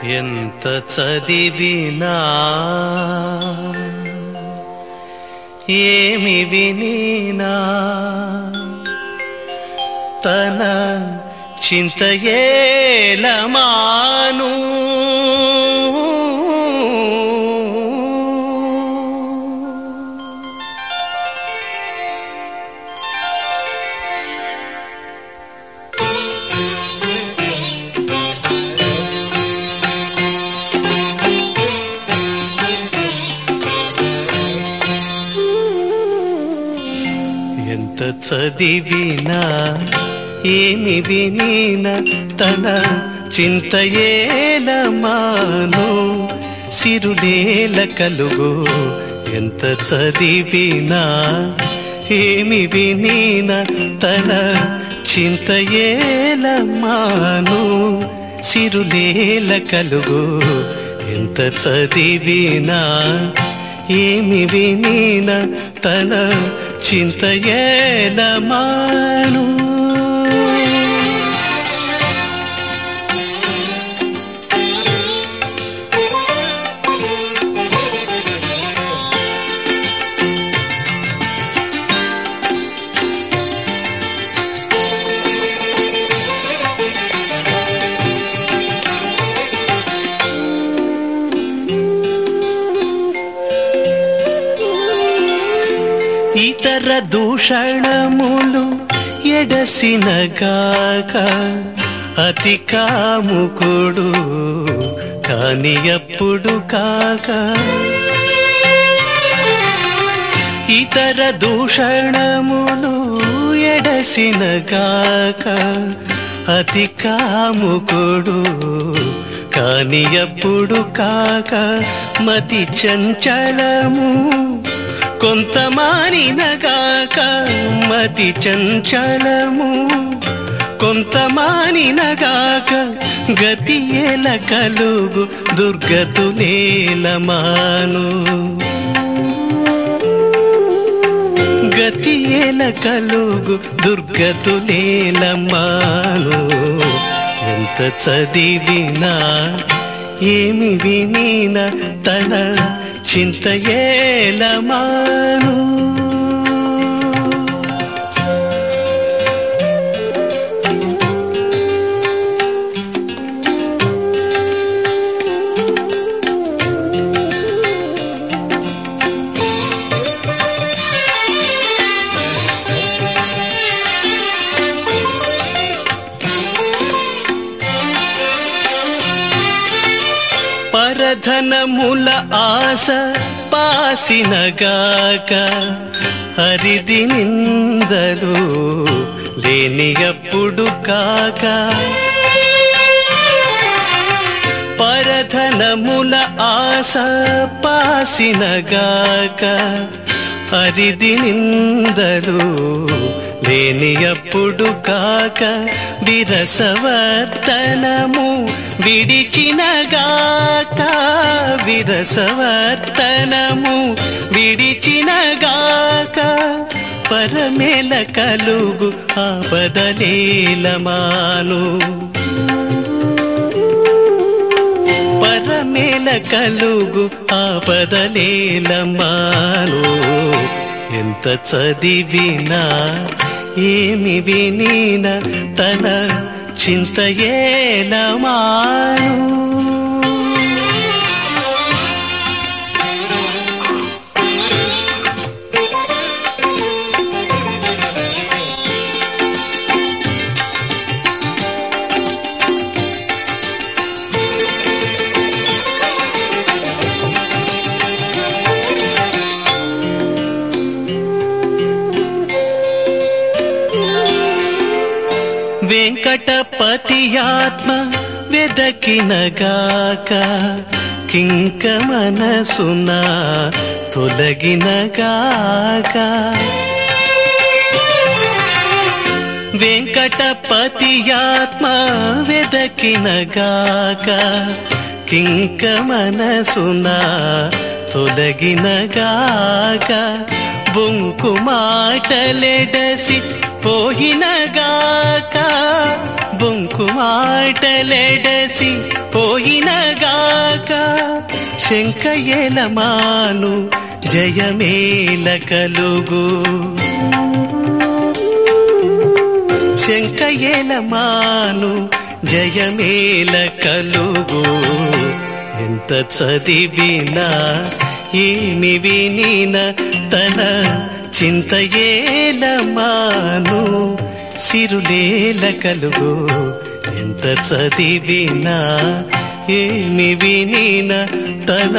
ఎంత చదివినా ఏమి వినినా తన చింతయేలమాను ఎంత చదివినా ఏమి వినిన తన చింతయేలమాను సిరులేల కలుగు ఎంత చదివినా ఏమి వినిన తన చింతయేలమాను సిరులేల కలుగు ఎంత చదివినా ఏమి వినిన తన చింతయేలమాను ఇతర దూషణములు ఎడసినగాక అతి కాముకుడు కాని ఎప్పుడు కాక ఇతర దూషణములు ఎడసినగాక అతి కాముకుడు కాని ఎప్పుడు కాక మతి చంచలము కొంత మానినగాక మతి చంచలము కొంత మానినగాక గతి ఎల కలుగు దుర్గతులేలమాను గతి ఎల కలుగు దుర్గతులేలమాను ఎంత చదివినా ఏమి వినిన తన చింతయేలమాను పరధనముల ఆశ పాసినగాక హరిది నిందలు లేని అప్పుడు కాక పరధనముల ఆశ పాసినగాక హరిది నిందలు లేని అప్పుడు కాక విరసవర్తనము విడిచినగాక విరసవర్తనము విడిచినగాక పరమేల కలుగు ఆపదలేలమాను పరమేల కలుగు ఆపదలేలమాను ఎంత చదివినా ఏమి వినిన తన చింతయేలమాను వెంకటపతి ఆత్మ వెదకినగాక కింక మనసున తొలగినగాక వెంకటపతి ఆత్మ వెదకినగాక కింక మనసున తొలగినగాక బొంకు మాటలెడసి పోయినగాక బొంకు మాటలెడసి పోయినగాక శంకయలమాను జయమేల కలుగు శంకయలమాను జయమేల కలుగు ఎంత చదివినా ఏమి వినిన తన చింతయేలమాను సిరులేల కలుగు ఎంత చదివినా ఏమి వినిన తన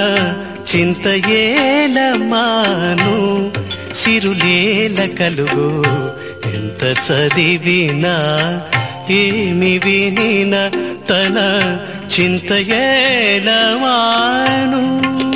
చింతయేలమాను సిరులేల కలుగు ఎంత చదివినా ఏమి వినిన తన చింతయేలమాను